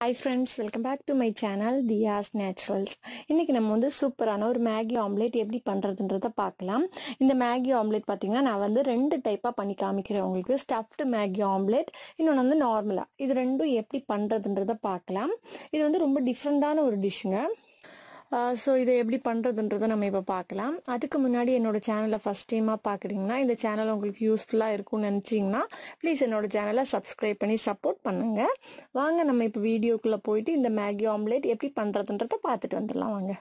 high friends welcome back to my channel Diya's naturals இன்றைக்கி நம்ம வந்து சூப்பரான ஒரு மேகி ஆம்லேட் எப்படி பண்ணுறதுன்றத பார்க்கலாம் இந்த மேகி ஆம்லேட் பார்த்தீங்கன்னா நான் வந்து ரெண்டு டைப்பாக பண்ணி காமிக்கிறேன் உங்களுக்கு ஸ்டஃப்டு மேகி ஆம்லேட் இன்னொன்று வந்து நார்மலாக இது ரெண்டும் எப்படி பண்ணுறதுன்றத பார்க்கலாம் இது வந்து ரொம்ப டிஃப்ரெண்ட்டான ஒரு டிஷ்ஷுங்க ஸோ இதை எப்படி பண்ணுறதுன்றதை நம்ம இப்போ பார்க்கலாம் அதுக்கு முன்னாடி என்னோட சேனலை ஃபஸ்ட் டைமாக பார்க்குறீங்கன்னா இந்த சேனல் உங்களுக்கு யூஸ்ஃபுல்லாக இருக்கும்னு நினச்சிங்கன்னா ப்ளீஸ் என்னோட சேனலை சப்ஸ்கிரைப் பண்ணி சப்போர்ட் பண்ணுங்கள் வாங்க நம்ம இப்போ வீடியோக்குள்ளே போயிட்டு இந்த மேகி ஆம்லேட் எப்படி பண்ணுறதுன்றதை பார்த்துட்டு வந்துடலாம் வாங்க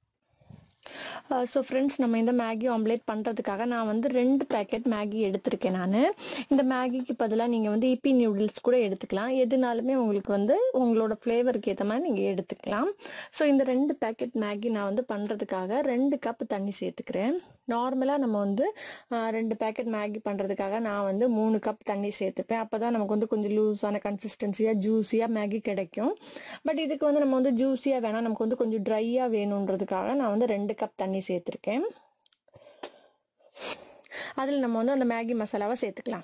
ஸோ ஃப்ரெண்ட்ஸ் நம்ம இந்த மேகி ஆம்லேட் பண்ணுறதுக்காக நான் வந்து ரெண்டு பேக்கெட் மேகி எடுத்திருக்கேன் நான் இந்த மேகிக்கு பதிலாக நீங்கள் வந்து இப்பி நியூடில்ஸ் கூட எடுத்துக்கலாம் எதுனாலுமே உங்களுக்கு வந்து உங்களோட ஃப்ளேவருக்கு ஏற்ற மாதிரி நீங்கள் எடுத்துக்கலாம் ஸோ இந்த ரெண்டு பேக்கெட் மேகி நான் வந்து பண்ணுறதுக்காக ரெண்டு கப் தண்ணி சேர்த்துக்கிறேன் நார்மலாக நம்ம வந்து ரெண்டு பேக்கெட் மேகி பண்ணுறதுக்காக நான் வந்து மூணு கப் தண்ணி சேர்த்துப்பேன் அப்போ தான் நமக்கு வந்து கொஞ்சம் லூஸான கன்சிஸ்டன்சியாக ஜூஸியாக மேகி கிடைக்கும் பட் இதுக்கு வந்து நம்ம வந்து ஜூஸியாக வேணாம் நமக்கு வந்து கொஞ்சம் ட்ரையாக வேணுன்றதுக்காக நான் வந்து ரெண்டு கப் தண்ணி சேர்த்துருக்கேன் அதில் நம்ம வந்து அந்த மேகி மசாலாவை சேர்த்துக்கலாம்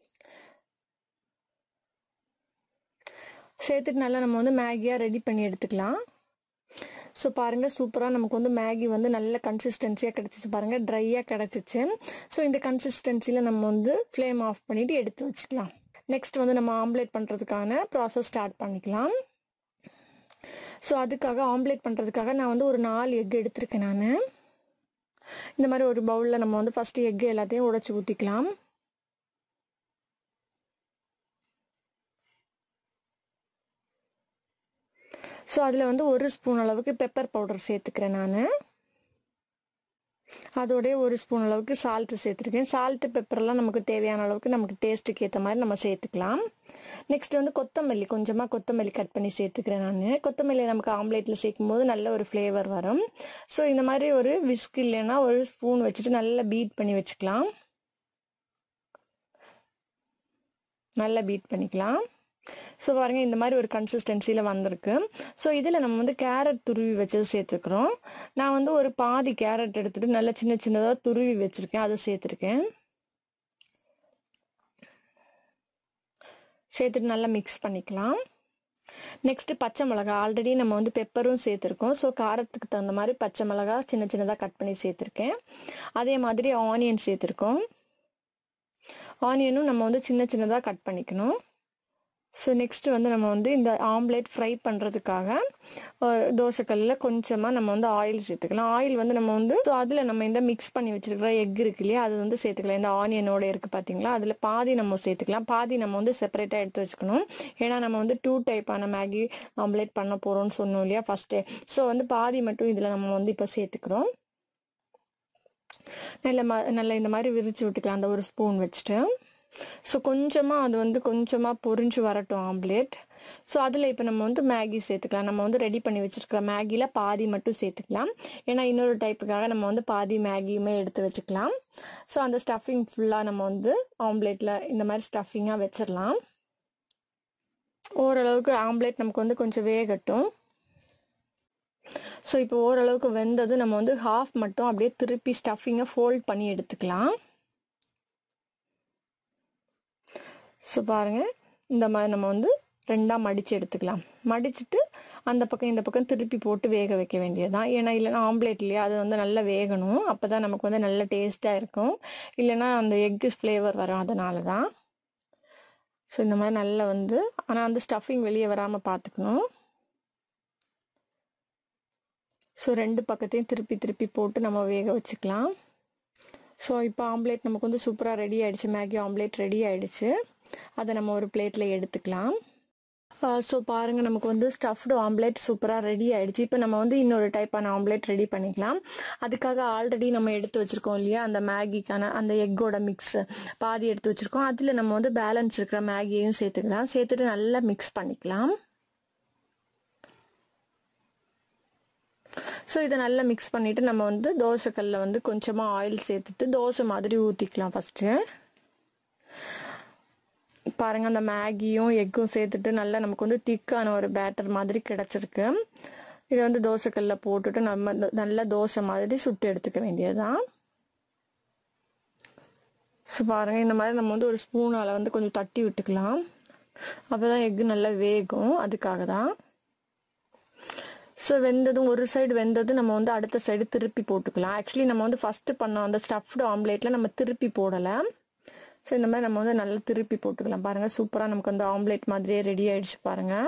சேர்த்துட்டு நல்லா நம்ம வந்து மேகியாக ரெடி பண்ணி எடுத்துக்கலாம் ஸோ பாருங்கள் சூப்பராக நமக்கு வந்து மேகி வந்து நல்ல கன்சிஸ்டன்சியாக கிடச்சிச்சு பாருங்கள் ட்ரையாக கிடச்சிச்சு ஸோ இந்த கன்சிஸ்டன்சியில் நம்ம வந்து ஃப்ளேம் ஆஃப் பண்ணிவிட்டு எடுத்து வச்சுக்கலாம் நெக்ஸ்ட் வந்து நம்ம ஆம்லேட் பண்ணுறதுக்கான ப்ராசஸ் ஸ்டார்ட் பண்ணிக்கலாம் ஸோ அதுக்காக ஆம்லேட் பண்ணுறதுக்காக நான் வந்து ஒரு நாலு எக் எடுத்திருக்கேன் நான் இந்த மாதிரி ஒரு பவுலில் நம்ம வந்து ஃபஸ்ட்டு எக்கு எல்லாத்தையும் உடச்சி ஊற்றிக்கலாம் ஸோ அதில் வந்து ஒரு ஸ்பூன் அளவுக்கு பெப்பர் பவுடர் சேர்த்துக்கிறேன் நான் அதோடைய ஒரு ஸ்பூன் அளவுக்கு சால்ட்டு சேர்த்துருக்கேன் சால்ட்டு பெப்பர்லாம் நமக்கு தேவையான அளவுக்கு நமக்கு டேஸ்ட்டுக்கு ஏற்ற மாதிரி நம்ம சேர்த்துக்கலாம் நெக்ஸ்ட் வந்து கொத்தமல்லி கொஞ்சமாக கொத்தமல்லி கட் பண்ணி சேர்த்துக்கிறேன் நான் கொத்தமல்லி நமக்கு ஆம்லேட்டில் சேர்க்கும் போது நல்ல ஒரு ஃப்ளேவர் வரும் ஸோ இந்த மாதிரி ஒரு விஸ்க் இல்லைன்னா ஒரு ஸ்பூன் வச்சுட்டு நல்லா பீட் பண்ணி வச்சுக்கலாம் நல்லா பீட் பண்ணிக்கலாம் ஸோ பாருங்கள் இந்த மாதிரி ஒரு கன்சிஸ்டன்சியில் வந்திருக்கு ஸோ இதில் நம்ம வந்து கேரட் துருவி வச்சது சேர்த்துக்கிறோம் நான் வந்து ஒரு பாதி கேரட் எடுத்துகிட்டு நல்லா சின்ன சின்னதாக துருவி வச்சுருக்கேன் அதை சேர்த்துருக்கேன் சேர்த்துட்டு நல்லா மிக்ஸ் பண்ணிக்கலாம் நெக்ஸ்ட்டு பச்சை மிளகா ஆல்ரெடி நம்ம வந்து பெப்பரும் சேர்த்துருக்கோம் ஸோ காரத்துக்கு தகுந்த மாதிரி பச்சை மிளகா சின்ன சின்னதாக கட் பண்ணி சேர்த்துருக்கேன் அதே மாதிரி ஆனியன் சேர்த்துருக்கோம் ஆனியனும் நம்ம வந்து சின்ன சின்னதாக கட் பண்ணிக்கணும் ஸோ நெக்ஸ்ட் வந்து நம்ம வந்து இந்த ஆம்லேட் ஃப்ரை பண்ணுறதுக்காக தோசைக்கல்லில் கொஞ்சமாக நம்ம வந்து ஆயில் சேர்த்துக்கலாம் ஆயில் வந்து நம்ம வந்து ஸோ அதில் நம்ம இந்த மிக்ஸ் பண்ணி வச்சுருக்கிற எக் இருக்கு இல்லையா அது வந்து சேர்த்துக்கலாம் இந்த ஆனியனோட இருக்குது பார்த்தீங்களா அதில் பாதி நம்ம சேர்த்துக்கலாம் பாதி நம்ம வந்து செப்பரேட்டாக எடுத்து வச்சுக்கணும் ஏன்னா நம்ம வந்து டூ டைப்பான மேகி ஆம்லேட் பண்ண போகிறோம்னு சொன்னோம் இல்லையா ஃபஸ்ட்டே ஸோ வந்து பாதி மட்டும் இதில் நம்ம வந்து இப்போ சேர்த்துக்கிறோம் நல்ல ம நல்ல இந்த மாதிரி விரிச்சு விட்டுக்கலாம் அந்த ஒரு ஸ்பூன் வச்சுட்டு ஸோ கொஞ்சமாக அது வந்து கொஞ்சமாக பொறிஞ்சு வரட்டும் ஆம்லேட் ஸோ அதில் இப்போ நம்ம வந்து மேகி சேர்த்துக்கலாம் நம்ம வந்து ரெடி பண்ணி வச்சுருக்கிற மேகியில் பாதி மட்டும் சேர்த்துக்கலாம் ஏன்னா இன்னொரு டைப்புக்காக நம்ம வந்து பாதி மேகியுமே எடுத்து வச்சுக்கலாம் ஸோ அந்த ஸ்டஃபிங் ஃபுல்லாக நம்ம வந்து ஆம்லேட்டில் இந்த மாதிரி ஸ்டஃபிங்காக வச்சிடலாம் ஓரளவுக்கு ஆம்லேட் நமக்கு வந்து கொஞ்சம் வேகட்டும் ஸோ இப்போ ஓரளவுக்கு வெந்தது நம்ம வந்து ஹாஃப் மட்டும் அப்படியே திருப்பி ஸ்டஃபிங்கை ஃபோல்ட் பண்ணி எடுத்துக்கலாம் ஸோ பாருங்கள் இந்த மாதிரி நம்ம வந்து ரெண்டாக மடித்து எடுத்துக்கலாம் மடிச்சுட்டு அந்த பக்கம் இந்த பக்கம் திருப்பி போட்டு வேக வைக்க வேண்டியதுதான் ஏன்னா இல்லைனா ஆம்லேட் இல்லையா அது வந்து நல்லா வேகணும் அப்போ தான் நமக்கு வந்து நல்ல டேஸ்ட்டாக இருக்கும் இல்லைனா அந்த எக்கு ஃப்ளேவர் வரும் அதனால தான் ஸோ இந்த மாதிரி நல்லா வந்து ஆனால் வந்து ஸ்டஃபிங் வெளியே வராமல் பார்த்துக்கணும் ஸோ ரெண்டு பக்கத்தையும் திருப்பி திருப்பி போட்டு நம்ம வேக வச்சுக்கலாம் ஸோ இப்போ ஆம்லேட் நமக்கு வந்து சூப்பராக ரெடி ஆகிடுச்சு மேகி ஆம்லேட் ரெடி ஆகிடுச்சு அதை நம்ம ஒரு பிளேட்டில் எடுத்துக்கலாம் ஸோ பாருங்கள் நமக்கு வந்து ஸ்டஃப்டு ஆம்லேட் சூப்பராக ரெடி ஆகிடுச்சு இப்போ நம்ம வந்து இன்னொரு டைப்பான ஆம்லேட் ரெடி பண்ணிக்கலாம் அதுக்காக ஆல்ரெடி நம்ம எடுத்து வச்சுருக்கோம் இல்லையா அந்த மேகிக்கான அந்த எக்கோட மிக்ஸ் பாதி எடுத்து வச்சுருக்கோம் அதில் நம்ம வந்து பேலன்ஸ் இருக்கிற மேகியையும் சேர்த்துக்கலாம் சேர்த்துட்டு நல்லா மிக்ஸ் பண்ணிக்கலாம் ஸோ இதை நல்லா மிக்ஸ் பண்ணிவிட்டு நம்ம வந்து தோசைக்கல்லில் வந்து கொஞ்சமாக ஆயில் சேர்த்துட்டு தோசை மாதிரி ஊற்றிக்கலாம் ஃபஸ்ட்டு பாருங்கள் அந்த மேகியும் எக்கும் சேர்த்துட்டு நல்லா நமக்கு வந்து திக்கான ஒரு பேட்டர் மாதிரி கிடச்சிருக்கு இதை வந்து தோசைக்கல்லில் போட்டுட்டு நம்ம நல்லா தோசை மாதிரி சுட்டு எடுத்துக்க வேண்டியதுதான் ஸோ பாருங்கள் இந்த மாதிரி நம்ம வந்து ஒரு ஸ்பூனால் வந்து கொஞ்சம் தட்டி விட்டுக்கலாம் அப்போ தான் எக்கு நல்லா வேகும் அதுக்காக தான் ஸோ வெந்ததும் ஒரு சைடு வெந்தது நம்ம வந்து அடுத்த சைடு திருப்பி போட்டுக்கலாம் ஆக்சுவலி நம்ம வந்து ஃபஸ்ட்டு பண்ண அந்த ஸ்டஃப்டு ஆம்லேட்டில் நம்ம திருப்பி போடலை ஸோ இந்த மாதிரி நம்ம வந்து நல்லா திருப்பி போட்டுக்கலாம் பாருங்கள் சூப்பராக நமக்கு வந்து ஆம்லேட் மாதிரியே ரெடி ஆயிடுச்சு பாருங்கள்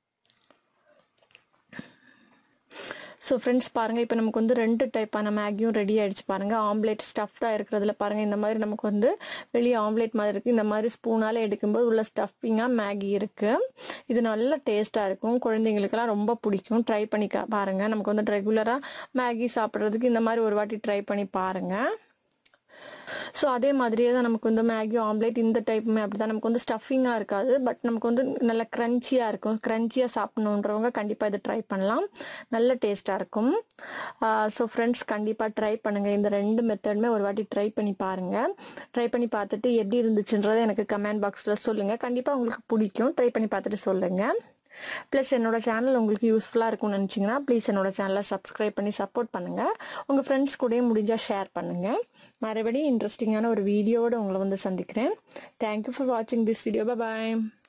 ஸோ ஃப்ரெண்ட்ஸ் பாருங்கள் இப்போ நமக்கு வந்து ரெண்டு டைப்பான மேகியும் ரெடி ஆயிடுச்சு பாருங்கள் ஆம்லேட் ஸ்டஃப்டாக இருக்கிறதுல பாருங்கள் இந்த மாதிரி நமக்கு வந்து வெளியே ஆம்லேட் மாதிரி இருக்குது இந்த மாதிரி ஸ்பூனால் எடுக்கும்போது உள்ள ஸ்டஃபிங்காக மேகி இருக்குது இது நல்ல டேஸ்ட்டாக இருக்கும் குழந்தைங்களுக்கெல்லாம் ரொம்ப பிடிக்கும் ட்ரை பண்ணி பாருங்கள் நமக்கு வந்து ரெகுலராக மேகி சாப்பிட்றதுக்கு இந்த மாதிரி ஒரு வாட்டி ட்ரை பண்ணி பாருங்கள் ஸோ அதே மாதிரியே தான் நமக்கு வந்து மேகி ஆம்லேட் இந்த டைப்புமே அப்படி தான் நமக்கு வந்து ஸ்டஃபிங்காக இருக்காது பட் நமக்கு வந்து நல்ல க்ரன்ச்சியாக இருக்கும் க்ரன்ச்சியாக சாப்பிடணுன்றவங்க கண்டிப்பாக இதை ட்ரை பண்ணலாம் நல்ல டேஸ்ட்டாக இருக்கும் ஸோ ஃப்ரெண்ட்ஸ் கண்டிப்பாக ட்ரை பண்ணுங்கள் இந்த ரெண்டு மெத்தடுமே ஒரு வாட்டி ட்ரை பண்ணி பாருங்கள் ட்ரை பண்ணி பார்த்துட்டு எப்படி இருந்துச்சுன்றதை எனக்கு கமெண்ட் பாக்ஸில் சொல்லுங்கள் கண்டிப்பாக உங்களுக்கு பிடிக்கும் ட்ரை பண்ணி பார்த்துட்டு சொல்லுங்கள் ப்ளஸ் என்னோட சேனல் உங்களுக்கு யூஸ்ஃபுல்லாக இருக்கும்னு நினச்சிங்கன்னா ப்ளீஸ் என்னோட சேனலை சப்ஸ்கிரைப் பண்ணி சப்போர்ட் பண்ணுங்கள் உங்கள் ஃப்ரெண்ட்ஸ் கூடயும் முடிஞ்சால் ஷேர் பண்ணுங்கள் மறுபடியும் இன்ட்ரெஸ்டிங்கான ஒரு வீடியோவோடு உங்களை வந்து சந்திக்கிறேன் தேங்க்யூ ஃபார் வாட்சிங் திஸ் வீடியோ பாய்